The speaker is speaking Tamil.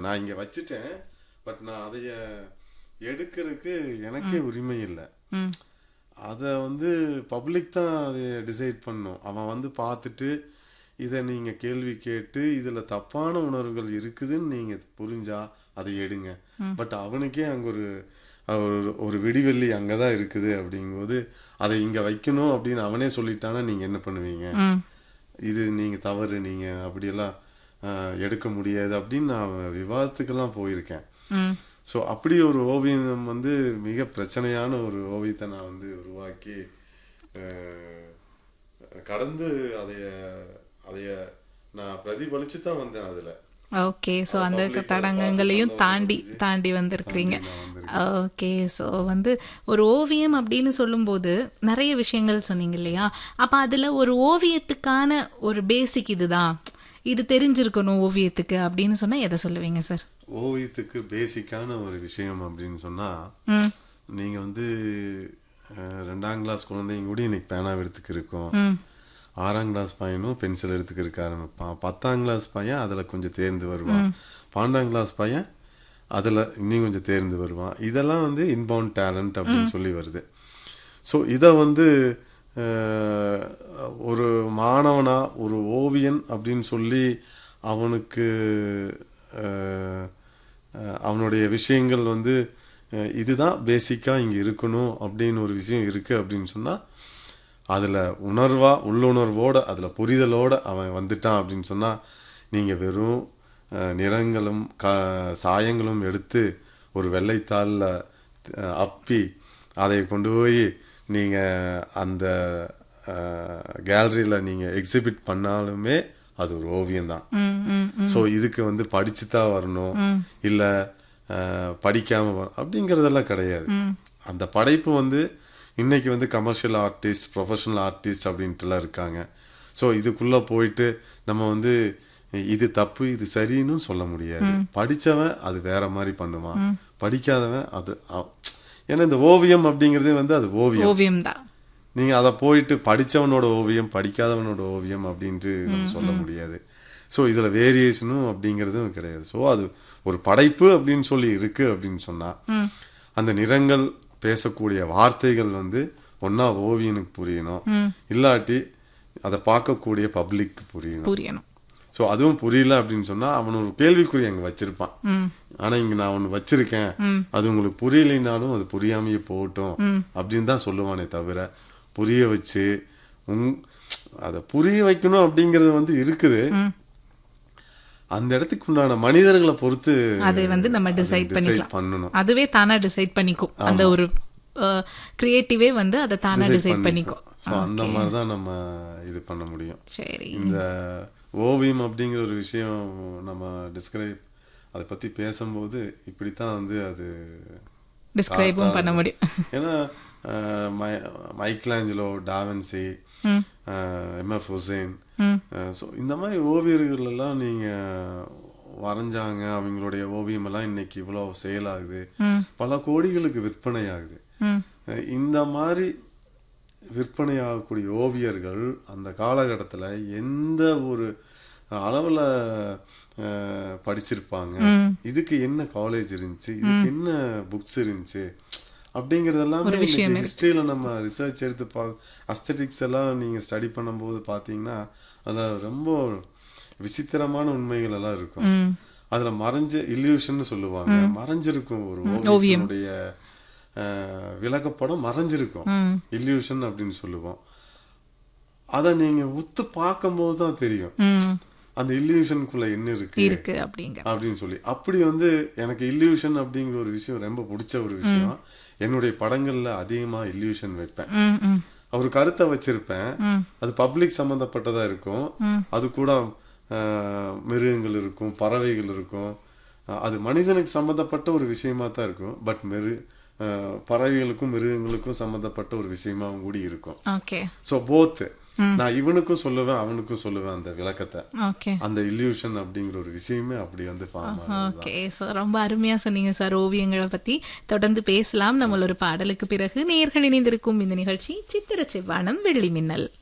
நான் இங்க வச்சுட்டேன் பட் நான் அதைய எடுக்கிறதுக்கு எனக்கே உரிமை இல்லை ம் அதை வந்து பப்ளிக் தான் அதை டிசைட் பண்ணும் அவன் வந்து பார்த்துட்டு இதை நீங்க கேள்வி கேட்டு இதுல தப்பான உணர்வுகள் இருக்குதுன்னு நீங்க புரிஞ்சா அதை எடுங்க பட் அவனுக்கே அங்க ஒரு ஒரு ஒரு விடிவெள்ளி அங்கதான் இருக்குது அப்படிங்கும்போது அதை இங்க வைக்கணும் அப்படின்னு அவனே சொல்லிட்டானா நீங்க என்ன பண்ணுவீங்க ம் இது நீங்க தவறு நீங்க அப்படியெல்லாம் ஆஹ், எடுக்க முடியாது அப்படின்னு நான் விவாதத்துக்கெல்லாம் போயிருக்கேன் ம் ஸோ அப்படி ஒரு ஓவியம் வந்து மிக பிரச்சனையான ஒரு ஓவியத்தை நான் வந்து உருவாக்கி அஹ், கடந்து அதைய அதைய நான் பிரதிபலிச்சு தான் வந்தேன் அதுல ஓகே ஸோ அந்த public அத தடங்கங்களையும் பார்த்து தாண்டி சந்தோஷப்பட்டுச்சு. தாண்டி வந்திருக்கிறீங்க நான் வந்திருக்கேன். ஓகே ஸோ வந்து ஒரு ஓவியம் அப்படின்னு சொல்லும்போது நிறைய விஷயங்கள் சொன்னீங்க இல்லையா அப்போ அதில் ஒரு ஓவியத்துக்கான ஒரு பேசிக் இதுதான் இது தெரிஞ்சிருக்கணும் ஓவியத்துக்கு அப்படின்னு சொன்னா எதை சொல்லுவீங்க சார் ஓவியத்துக்கு பேசிக்கான ஒரு விஷயம் அப்படின்னு சொன்னா ம் நீங்க வந்து அஹ், ரெண்டாம் கிளாஸ் குழந்தைங்க கூட இன்னைக்கு பேனா எடுத்துக்கு இருக்கும் ம் ஆறாம் கிளாஸ் பையனும் பென்சில் எடுத்துக்க இருக்க ஆரம்பிப்பான் பத்தாம் கிளாஸ் பையன் அதுல கொஞ்சம் தேர்ந்து வருவான் பன்னெண்டாம் கிளாஸ் பையன் அதுல இன்னும் கொஞ்சம் தேர்ந்து வருவான் இதெல்லாம் வந்து இன்பவுண்ட் டேலண்ட் அப்படின்னு சொல்லி வருது ஸோ இதை வந்து அஹ், ஒரு மாணவனா ஒரு ஓவியன் அப்படின்னு சொல்லி அவனுக்கு அஹ், அஹ், அவனுடைய விஷயங்கள் வந்து அஹ், இதுதான் பேசிக்காக இங்கே இருக்கணும் அப்படின்னு ஒரு விஷயம் இருக்கு அப்படின்னு சொன்னா அதில் உணர்வா உள்ளுணர்வோட அதில் புரிதலோட அவன் வந்துட்டான் அப்படின்னு சொன்னா நீங்க வெறும் அஹ், நிறங்களும் க சாயங்களும் எடுத்து ஒரு வெள்ளைத்தாளில் அப்பி அதை கொண்டு போய் நீங்க அந்த கேலரியில் நீங்க எக்ஸிபிட் பண்ணாலுமே அது ஒரு ஓவியம் தான் ம் ம் ம் ஸோ இதுக்கு வந்து படிச்சு தான் வரணும் இல்ல அஹ், படிக்காம வர- அப்படிங்கறதெல்லாம் கிடையாது அந்த படைப்பு வந்து இன்னைக்கு வந்து கமர்ஷியல் ஆர்டிஸ்ட் ப்ரொஃபஷனல் ஆர்டிஸ்ட் அப்படின்ட்டுலாம் இருக்காங்க ஸோ இதுக்குள்ள போயிட்டு நம்ம வந்து இது தப்பு இது சரின்னு சொல்ல முடியாது படிச்சவன் அது வேற மாதிரி பண்ணுவான் படிக்காதவன் அது அ- ஏன்னா இந்த ஓவியம் அப்படிங்கிறதே வந்து அது ஓவியம் ஓவியம் தான் நீங்க அதை போயிட்டு படிச்சவனோட ஓவியம் படிக்காதவனோட ஓவியம் அப்படின்ட்டு நம்ம சொல்ல முடியாது ஸோ இதுல வேரியேஷனும் அப்படிங்கிறதும் கிடையாது ஸோ அது ஒரு படைப்பு அப்படின்னு சொல்லி இருக்கு அப்படின்னு சொன்னா அந்த நிறங்கள் பேசக்கூடிய வார்த்தைகள் வந்து ஒன்னா ஓவியனுக்கு புரியணும் இல்லாட்டி அதை பார்க்கக்கூடிய பப்ளிக் புரியணும் புரியணும் ஸோ அதுவும் புரியல அப்படின்னு சொன்னா அவன் ஒரு கேள்விக்குறி அங்க வச்சிருப்பான் ம் ஆனா இங்க நான் ஒண்ணு வச்சிருக்கேன் அது உங்களுக்கு புரியலைனாலும் அது புரியாமையே போகட்டும் அப்படின்னு தான் சொல்லுவானே தவிர புரிய வச்சு உங் அதை புரிய வைக்கணும் அப்படிங்கிறது வந்து இருக்குது அந்த இடத்துக்கு உண்டான மனிதர்களை பொறுத்து அது வந்து நம்ம டிசைட் decide பண்ணிக்கலாம் பண்ணணும் அதுவே தானா டிசைட் பண்ணிக்கும் அந்த ஒரு கிரியேட்டிவே வந்து அதை தானா டிசைட் பண்ணிக்கும் ஸோ அந்த மாதிரி தான் நம்ம இது பண்ண முடியும் சரி இந்த ஓவியம் அப்படிங்கிற ஒரு விஷயம் நம்ம டிஸ்கிரைப் அதை பத்தி பேசும்போது இப்படித்தான் வந்து அது டிஸ்கிரைபும் பண்ண முடியும் ஏன்னா அஹ், மை- Michelangelo da Vinci MF Hussain so இந்த மாதிரி ஓவியர்கள் எல்லாம் நீங்க வரைஞ்சாங்க அவங்களுடைய ஓவியம் எல்லாம் இன்னைக்கு இவ்வளோ சேல் ஆகுது பல கோடிகளுக்கு விற்பனை ஆகுது ம் அஹ், இந்த மாதிரி விற்பனை ஆகக்கூடிய ஓவியர்கள் அந்த காலகட்டத்துல எந்த ஒரு அளவுல அஹ், படிச்சிருப்பாங்க இதுக்கு என்ன காலேஜ் இருந்துச்சு இதுக்கு என்ன புக்ஸ் இருந்துச்சு அப்படிங்கறதெல்லாம் ஹிஸ்டரியில நம்ம ரிசர்ச் எடுத்து பா அஸ்தட்டிக்ஸ் எல்லாம் நீங்க ஸ்டடி பண்ணும்போது பாத்தீங்கன்னா அதுல ரொம்ப விசித்திரமான உண்மைகள் எல்லாம் இருக்கும் ம் அதுல மறைஞ்ச இல்யூஷன் சொல்லுவாங்க மறைஞ்சிருக்கும் ஒரு ஓவியத்தினுடைய அஹ், விளக்கப்படம் மறைஞ்சிருக்கும் ம் இல்யூஷன் அப்படின்னு சொல்லுவோம் அத நீங்க உத்து பார்க்கும்போது தான் தெரியும் ம் அந்த இல்யூஷனுக்குள்ள என்ன இருக்கு இருக்கு அப்படிங்க அப்படின்னு சொல்லி அப்படி வந்து எனக்கு இல்யூஷன் அப்படிங்கிற ஒரு விஷயம் ரொம்ப பிடிச்ச ஒரு விஷயம் என்னுடைய படங்கள்ல அதிகமா இல்யூஷன் வைப்பேன் ம் ம் ஒரு கருத்தை வச்சிருப்பேன் அது பப்ளிக் சம்பந்தப்பட்டதா இருக்கும் அது கூட அஹ், மிருகங்கள் இருக்கும் பறவைகள் இருக்கும் அஹ், அது மனிதனுக்கு சம்பந்தப்பட்ட ஒரு விஷயமா தான் இருக்கும் பட் மிரு அஹ், பறவைகளுக்கும் மிருகங்களுக்கும் சம்பந்தப்பட்ட ஒரு விஷயமாவும் கூடி இருக்கும் ஓகே ஸோ போத் நான் இவனுக்கும் சொல்லுவேன் அவனுக்கும் சொல்லுவேன் அந்த விளக்கத்தை ஓகே அந்த இல்யூஷன் அப்படிங்கிற ஒரு விஷயமே அப்படி வந்து ஃபார்ம் ஆகுது ஓகே ஸோ ரொம்ப அருமையா சொன்னீங்க சார் ஓவியங்களை பத்தி தொடர்ந்து பேசலாம் நம்ம ஒரு பாடலுக்கு பிறகு நேர்கள் இணைந்திருக்கும் இந்த நிகழ்ச்சி சித்திர செவ்வானம் வெள்ளி மின்னல்